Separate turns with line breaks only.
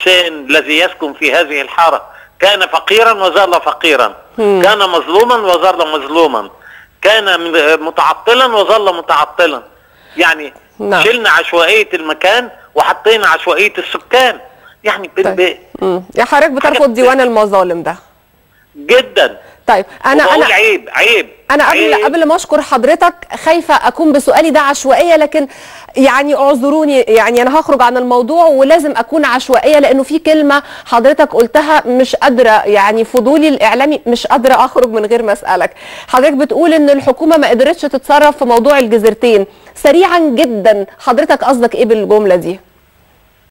الإنسان الذي يسكن في هذه الحارة كان فقيرا وظل فقيرا كان مظلوما وظل مظلوما كان من- متعطلا وظل متعطلا يعني
نعم.
شلنا عشوائية المكان وحطينا عشوائية السكان يعني ب- ب-
طيب. مم. يا حضرتك بترفض
حاجة-
ديوان المظالم ده
جدا
طيب انا
وبقول
انا
عيب عيب
انا قبل
عيب.
قبل ما اشكر حضرتك خايفه اكون بسؤالي ده عشوائيه لكن يعني اعذروني يعني انا هخرج عن الموضوع ولازم اكون عشوائيه لانه في كلمه حضرتك قلتها مش قادره يعني فضولي الاعلامي مش قادره اخرج من غير ما اسالك حضرتك بتقول ان الحكومه ما قدرتش تتصرف في موضوع الجزيرتين سريعا جدا حضرتك قصدك ايه بالجمله دي